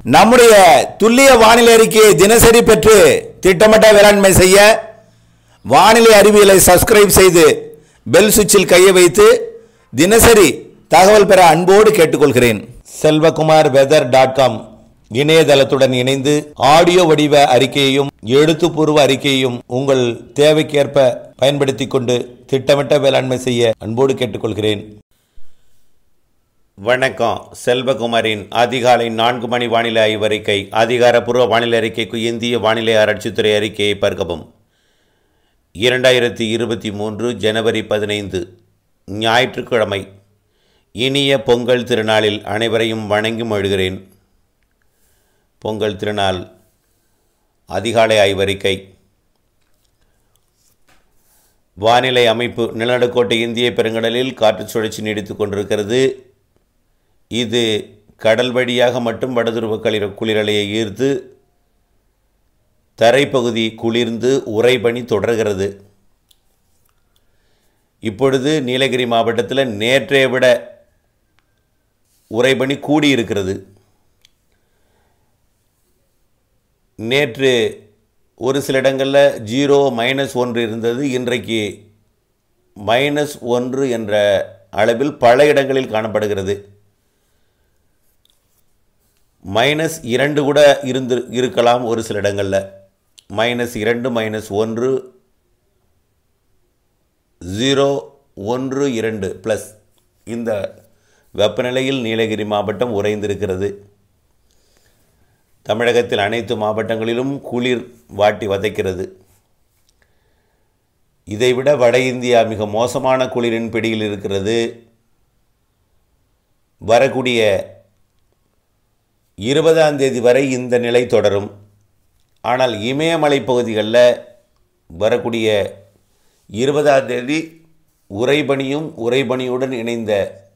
நம்முடைய துல்லிய வானிலை அறிக்கையை தினசரி பெற்று திட்டமிட்ட வேளாண்மை செய்ய வானிலை அறிவியலை சப்ஸ்கிரைப் செய்து பெல் சுவிட்சில் கையை வைத்து தினசரி தகவல் பெற அன்போடு கேட்டுக்கொள்கிறேன் செல்வகுமார் வெதர் டாட் காம் இணையதளத்துடன் இணைந்து ஆடியோ வடிவ அறிக்கையையும் எழுத்துப்பூர்வ அறிக்கையையும் உங்கள் தேவைக்கேற்ப பயன்படுத்திக் கொண்டு திட்டமிட்ட வேளாண்மை செய்ய அன்போடு கேட்டுக்கொள்கிறேன் வணக்கம் செல்வகுமாரின் அதிகாலை நான்கு மணி வானிலை ஆய்வறிக்கை அதிகாரப்பூர்வ வானிலை அறிக்கைக்கு இந்திய வானிலை ஆராய்ச்சித்துறை அறிக்கையை பார்க்கவும் இரண்டாயிரத்தி இருபத்தி மூன்று ஜனவரி பதினைந்து ஞாயிற்றுக்கிழமை இனிய பொங்கல் திருநாளில் அனைவரையும் வணங்கி மொழிகிறேன் பொங்கல் திருநாள் அதிகாலை ஆய்வறிக்கை வானிலை அமைப்பு நிலநடுக்கோட்டை இந்திய பெருங்கடலில் காற்று சுழற்சி நீடித்துக் கொண்டிருக்கிறது இது கடல் வழியாக மட்டும் வடதுருவ களிர குளிரலையை ஈர்த்து தரைப்பகுதி குளிர்ந்து உறைபனி தொடர்கிறது இப்பொழுது நீலகிரி மாவட்டத்தில் நேற்றைய விட உறைபனி கூடியிருக்கிறது நேற்று ஒரு சில இடங்களில் ஜீரோ மைனஸ் ஒன்று இருந்தது இன்றைக்கு மைனஸ் ஒன்று என்ற அளவில் பல இடங்களில் காணப்படுகிறது மைனஸ் இரண்டு கூட இருந்து இருக்கலாம் ஒரு சில இடங்களில் மைனஸ் இரண்டு மைனஸ் ஒன்று ஜீரோ ஒன்று இரண்டு ப்ளஸ் இந்த வெப்பநிலையில் நீலகிரி மாவட்டம் உறைந்திருக்கிறது தமிழகத்தில் அனைத்து மாவட்டங்களிலும் குளிர் வாட்டி வதைக்கிறது இதைவிட வட இந்தியா மிக மோசமான குளிரின் பிடியில் இருக்கிறது வரக்கூடிய இருபதாம் தேதி வரை இந்த நிலை தொடரும் ஆனால் இமயமலை பகுதிகளில் வரக்கூடிய இருபதாம் தேதி உறைபனியும் உறைபனியுடன் இணைந்த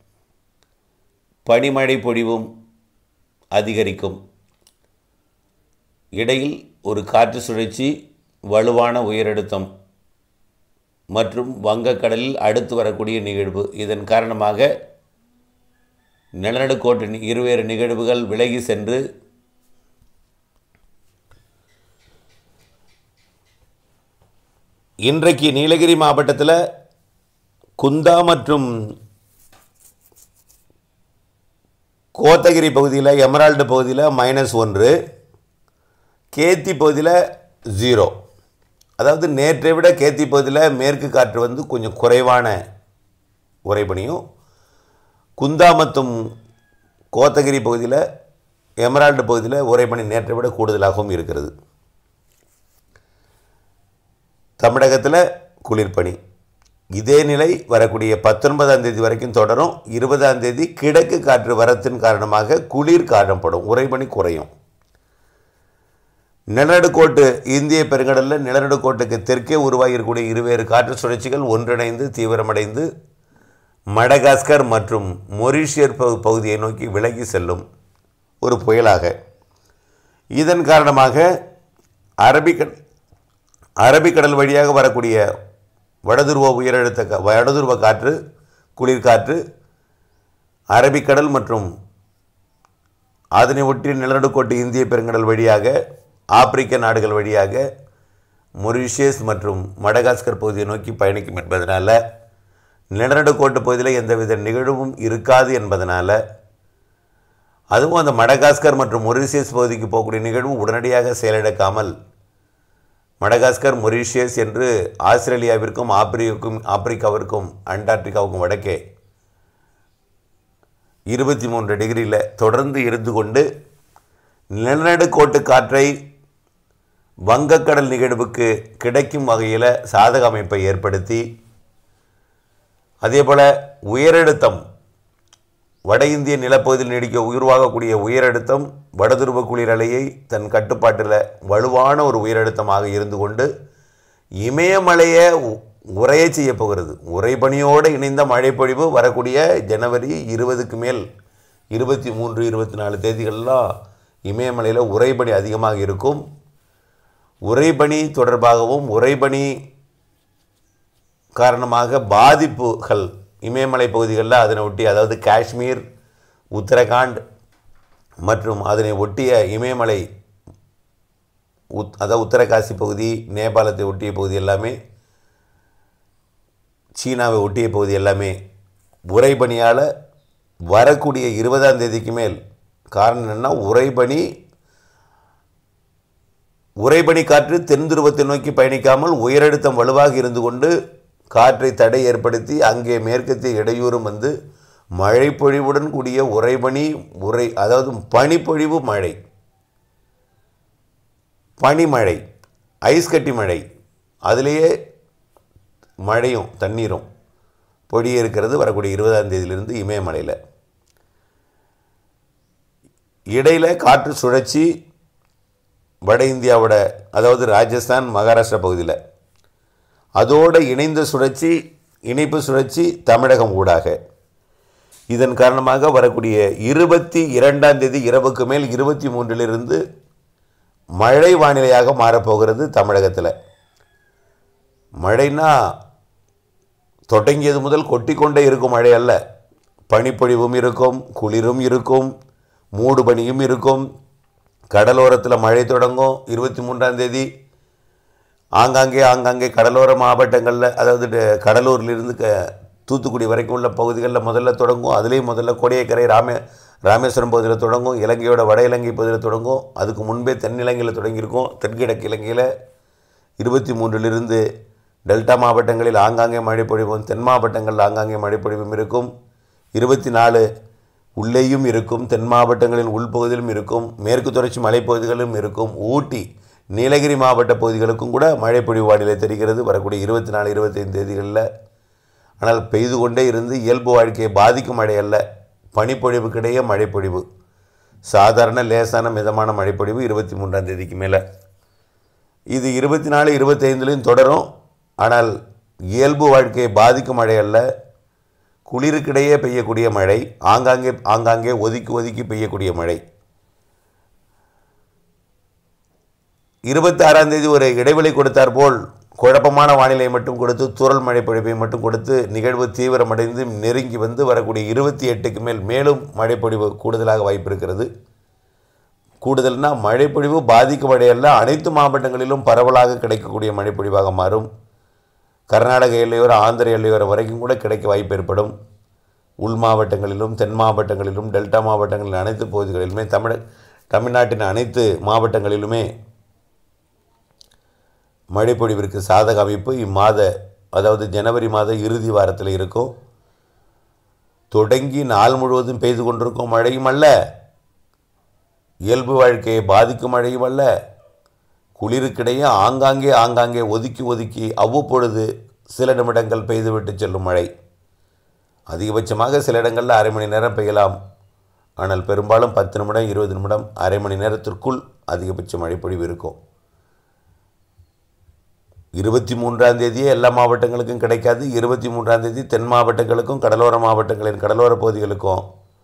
பனிமழை பொழிவும் அதிகரிக்கும் இடையில் ஒரு காற்று சுழற்சி வலுவான உயரழுத்தம் மற்றும் வங்கக்கடலில் அடுத்து வரக்கூடிய நிகழ்வு இதன் காரணமாக நிலநடுக்கோட்டு இருவேறு நிகழ்வுகள் விலகி சென்று இன்றைக்கு நீலகிரி மாவட்டத்தில் குந்தா மற்றும் கோத்தகிரி பகுதியில் எமரால்டு பகுதியில் மைனஸ் ஒன்று கேத்தி பகுதியில் ஜீரோ அதாவது நேற்றை விட கேத்தி பகுதியில் மேற்கு காற்று வந்து கொஞ்சம் குறைவான உறைபனியும் குந்தா மற்றும் கோத்தகிரி பகுதியில் எமரால்டு பகுதியில் உறைபனி நேற்றை விட கூடுதலாகவும் இருக்கிறது தமிழகத்தில் குளிர்பனி இதே நிலை வரக்கூடிய பத்தொன்பதாம் தேதி வரைக்கும் தொடரும் இருபதாம் தேதி கிழக்கு காற்று வரத்தின் காரணமாக குளிர் காணப்படும் உறைபனி குறையும் நிலநடுக்கோட்டு இந்திய பெருங்கடலில் நிலநடுக்கோட்டுக்கு தெற்கே உருவாகியிருக்கக்கூடிய இருவேறு காற்று சுழற்சிகள் ஒன்றிணைந்து தீவிரமடைந்து மடகாஸ்கர் மற்றும் மொரீஷியர் பகு பகுதியை நோக்கி விலகி செல்லும் ஒரு புயலாக இதன் காரணமாக அரபிக்கட் அரபிக்கடல் வழியாக வரக்கூடிய வடதுருவ உயரழுத்த கா- வடதுருவ காற்று குளிர்காற்று அரபிக்கடல் மற்றும் அதனை ஒட்டிய நிலநடுக்கோட்டு இந்திய பெருங்கடல் வழியாக ஆப்பிரிக்க நாடுகள் வழியாக மொரிஷியஸ் மற்றும் மடகாஸ்கர் பகுதியை நோக்கி பயணிக்கும் என்பதனால நிலநடுக்கோட்டு பகுதியில் எந்தவித நிகழ்வும் இருக்காது என்பதனால் அதுவும் அந்த மடகாஸ்கர் மற்றும் மொரிஷியஸ் பகுதிக்கு போகக்கூடிய நிகழ்வு உடனடியாக செயலிழக்காமல் மடகாஸ்கர் மொரீஷியஸ் என்று ஆஸ்திரேலியாவிற்கும் ஆப்பிரிக்காவுக்கும் ஆப்பிரிக்காவிற்கும் அண்டார்டிகாவுக்கும் வடக்கே இருபத்தி மூன்று டிகிரியில் தொடர்ந்து இருந்து கொண்டு நிலநடுக்கோட்டு காற்றை வங்கக்கடல் நிகழ்வுக்கு கிடைக்கும் வகையில் சாதக அமைப்பை ஏற்படுத்தி அதேபோல் உயரழுத்தம் வட இந்திய நிலப்பகுதியில் நீடிக்க உருவாகக்கூடிய உயரழுத்தம் வடதுருவ குளிரலையை தன் கட்டுப்பாட்டில் வலுவான ஒரு உயரழுத்தமாக இருந்து கொண்டு இமயமலையை உ- உறையச் செய்ய போகிறது உறைபனியோடு இணைந்த மழைப்பொழிவு வரக்கூடிய ஜனவரி இருபதுக்கு மேல் இருபத்தி மூன்று இருபத்தி நாலு தேதிகள்லாம் இமயமலையில் உறைபனி அதிகமாக இருக்கும் உறைபனி தொடர்பாகவும் உறைபனி காரணமாக பாதிப்புகள் இமயமலை பகுதிகளில் அதனை ஒட்டி அதாவது காஷ்மீர் உத்தரகாண்ட் மற்றும் அதனை ஒட்டிய இமயமலை உத் அதாவது உத்தரகாசி பகுதி நேபாளத்தை ஒட்டிய பகுதி எல்லாமே சீனாவை ஒட்டிய பகுதி எல்லாமே உறைபனியால் வரக்கூடிய இருபதாம் தேதிக்கு மேல் காரணம் என்னென்னா உறைபனி உறைபனி காற்று தென் துருவத்தை நோக்கி பயணிக்காமல் உயரழுத்தம் வலுவாக இருந்து கொண்டு காற்றை தடை ஏற்படுத்தி அங்கே மேற்கத்திய இடையூறும் வந்து மழைப்பொழிவுடன் கூடிய உறைபனி உரை அதாவது பனிப்பொழிவு மழை பனிமழை ஐஸ் கட்டி மழை அதிலேயே மழையும் தண்ணீரும் பொடியே இருக்கிறது வரக்கூடிய இருபதாம் தேதியிலிருந்து இமயமலையில் இடையில் காற்று சுழற்சி வட இந்தியாவோட அதாவது ராஜஸ்தான் மகாராஷ்டிரா பகுதியில் அதோடு இணைந்த சுழற்சி இணைப்பு சுழற்சி தமிழகம் ஊடாக இதன் காரணமாக வரக்கூடிய இருபத்தி இரண்டாம் தேதி இரவுக்கு மேல் இருபத்தி மூன்றிலிருந்து மழை வானிலையாக மாறப்போகிறது தமிழகத்தில் மழைனா தொடங்கியது முதல் கொட்டிக்கொண்டே இருக்கும் மழை அல்ல பனிப்பொழிவும் இருக்கும் குளிரும் இருக்கும் மூடு பனியும் இருக்கும் கடலோரத்தில் மழை தொடங்கும் இருபத்தி மூன்றாம் தேதி ஆங்காங்கே ஆங்காங்கே கடலோர மாவட்டங்களில் அதாவது ட- கடலூர்லேருந்து க தூத்துக்குடி வரைக்கும் உள்ள பகுதிகளில் முதல்ல தொடங்கும் அதுலேயும் முதல்ல கோடியக்கரை ராமே ராமேஸ்வரம் பகுதியில் தொடங்கும் இலங்கையோட வட இலங்கை பகுதியில் தொடங்கும் அதுக்கு முன்பே தென்னிலங்கையில் தொடங்கியிருக்கும் தென்கிழக்கு இலங்கையில் இருபத்தி மூன்றிலிருந்து டெல்டா மாவட்டங்களில் ஆங்காங்கே மழை பொழிவும் தென் மாவட்டங்களில் ஆங்காங்கே மழை பொழிவும் இருக்கும் இருபத்தி நாலு உள்ளேயும் இருக்கும் தென் மாவட்டங்களின் உள்பகுதியிலும் இருக்கும் மேற்கு தொடர்ச்சி மலைப்பகுதிகளிலும் இருக்கும் ஊட்டி நீலகிரி மாவட்ட பகுதிகளுக்கும் கூட மழை பொழிவு வானிலை தெரிகிறது வரக்கூடிய இருபத்தி நாலு இருபத்தைந்து தேதிகளில் ஆனால் பெய்து கொண்டே இருந்து இயல்பு வாழ்க்கையை பாதிக்கும் மழை அல்ல பனிப்பொழிவுக்கிடையே மழைப்பொழிவு சாதாரண லேசான மிதமான மழைப்பொழிவு இருபத்தி மூன்றாம் தேதிக்கு மேலே இது இருபத்தி நாலு இருபத்தைந்துலேயும் தொடரும் ஆனால் இயல்பு வாழ்க்கையை பாதிக்கும் மழை அல்ல குளிருக்கிடையே பெய்யக்கூடிய மழை ஆங்காங்கே ஆங்காங்கே ஒதுக்கி ஒதுக்கி பெய்யக்கூடிய மழை இருபத்தாறாம் தேதி ஒரு இடைவெளி கொடுத்தார் போல் குழப்பமான வானிலை மட்டும் கொடுத்து தூறல் மழை பொழிவை மட்டும் கொடுத்து நிகழ்வு தீவிரமடைந்து நெருங்கி வந்து வரக்கூடிய இருபத்தி எட்டுக்கு மேல் மேலும் மழைப்பொழிவு கூடுதலாக வாய்ப்பு இருக்கிறது கூடுதல்னா மழைப்பொழிவு பாதிக்கும் மழையல்ல அனைத்து மாவட்டங்களிலும் பரவலாக கிடைக்கக்கூடிய மழைப்பொழிவாக மாறும் கர்நாடக எல்லையோர ஆந்திர எல்லையோர வரைக்கும் கூட கிடைக்க வாய்ப்பு ஏற்படும் உள் மாவட்டங்களிலும் தென் மாவட்டங்களிலும் டெல்டா மாவட்டங்களின் அனைத்து பகுதிகளிலுமே தமிழ் தமிழ்நாட்டின் அனைத்து மாவட்டங்களிலுமே மழைப்பொழிவிற்கு சாதக அமைப்பு இம்மாத அதாவது ஜனவரி மாத இறுதி வாரத்தில் இருக்கும் தொடங்கி நாள் முழுவதும் பெய்து கொண்டிருக்கும் மழையும் அல்ல இயல்பு வாழ்க்கையை பாதிக்கும் மழையும் அல்ல குளிருக்கிடையே ஆங்காங்கே ஆங்காங்கே ஒதுக்கி ஒதுக்கி அவ்வப்பொழுது சில நிமிடங்கள் பெய்துவிட்டு செல்லும் மழை அதிகபட்சமாக சில இடங்களில் அரை மணி நேரம் பெய்யலாம் ஆனால் பெரும்பாலும் பத்து நிமிடம் இருபது நிமிடம் அரை மணி நேரத்திற்குள் அதிகபட்ச மழைப்பொழிவு இருக்கும் இருபத்தி மூன்றாம் தேதியே எல்லா மாவட்டங்களுக்கும் கிடைக்காது இருபத்தி மூன்றாம் தேதி தென் மாவட்டங்களுக்கும் கடலோர மாவட்டங்களின் கடலோர பகுதிகளுக்கும்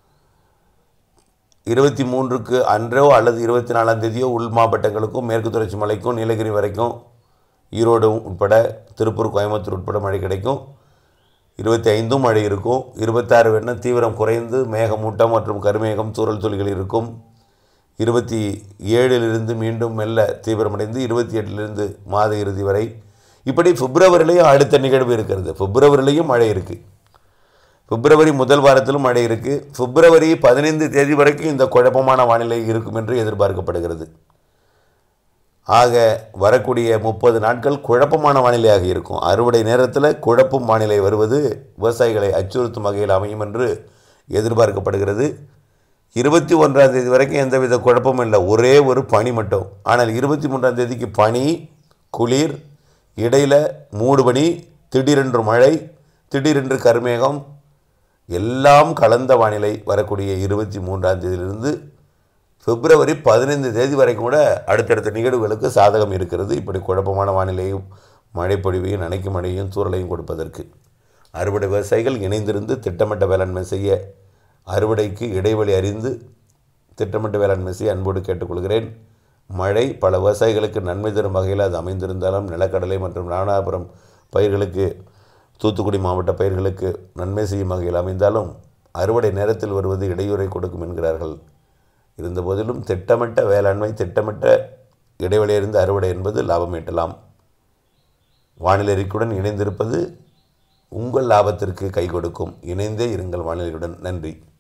இருபத்தி மூன்றுக்கு அன்றோ அல்லது இருபத்தி நாலாம் தேதியோ உள் மாவட்டங்களுக்கும் மேற்கு தொடர்ச்சி மலைக்கும் நீலகிரி வரைக்கும் ஈரோடு உட்பட திருப்பூர் கோயம்புத்தூர் உட்பட மழை கிடைக்கும் இருபத்தி ஐந்தும் மழை இருக்கும் இருபத்தாறு வேணால் தீவிரம் குறைந்து மேகமூட்டம் மற்றும் கருமேகம் தூறல் துளிகள் இருக்கும் இருபத்தி ஏழிலிருந்து மீண்டும் மெல்ல தீவிரமடைந்து இருபத்தி எட்டிலிருந்து மாத இறுதி வரை இப்படி பிப்ரவரிலையும் அடுத்த நிகழ்வு இருக்கிறது பிப்ரவரிலையும் மழை இருக்குது பிப்ரவரி முதல் வாரத்திலும் மழை இருக்குது பிப்ரவரி பதினைந்து தேதி வரைக்கும் இந்த குழப்பமான வானிலை இருக்கும் என்று எதிர்பார்க்கப்படுகிறது ஆக வரக்கூடிய முப்பது நாட்கள் குழப்பமான வானிலையாக இருக்கும் அறுவடை நேரத்தில் குழப்பும் வானிலை வருவது விவசாயிகளை அச்சுறுத்தும் வகையில் அமையும் என்று எதிர்பார்க்கப்படுகிறது இருபத்தி ஒன்றாம் தேதி வரைக்கும் எந்தவித குழப்பமும் இல்லை ஒரே ஒரு பனி மட்டும் ஆனால் இருபத்தி மூன்றாம் தேதிக்கு பனி குளிர் இடையில் மூடுபனி திடீரென்று மழை திடீரென்று கருமேகம் எல்லாம் கலந்த வானிலை வரக்கூடிய இருபத்தி மூன்றாம் தேதியிலிருந்து பிப்ரவரி பதினைந்து தேதி வரைக்கும் கூட அடுத்தடுத்த நிகழ்வுகளுக்கு சாதகம் இருக்கிறது இப்படி குழப்பமான வானிலையும் மழைப்பொழிவையும் நனைக்கும் மழையும் தூறலையும் கொடுப்பதற்கு அறுவடை விவசாயிகள் இணைந்திருந்து திட்டமிட்ட வேளாண்மை செய்ய அறுவடைக்கு இடைவெளி அறிந்து திட்டமிட்ட வேளாண்மை செய்ய அன்போடு கேட்டுக்கொள்கிறேன் மழை பல விவசாயிகளுக்கு நன்மை தரும் வகையில் அது அமைந்திருந்தாலும் நிலக்கடலை மற்றும் ராமநாதபுரம் பயிர்களுக்கு தூத்துக்குடி மாவட்ட பயிர்களுக்கு நன்மை செய்யும் வகையில் அமைந்தாலும் அறுவடை நேரத்தில் வருவது இடையூறை கொடுக்கும் என்கிறார்கள் இருந்தபோதிலும் திட்டமிட்ட வேளாண்மை திட்டமிட்ட இடைவெளியிலிருந்து அறுவடை என்பது லாபம் ஈட்டலாம் வானிலை அறிக்கையுடன் இணைந்திருப்பது உங்கள் லாபத்திற்கு கை கொடுக்கும் இணைந்தே இருங்கள் வானிலையுடன் நன்றி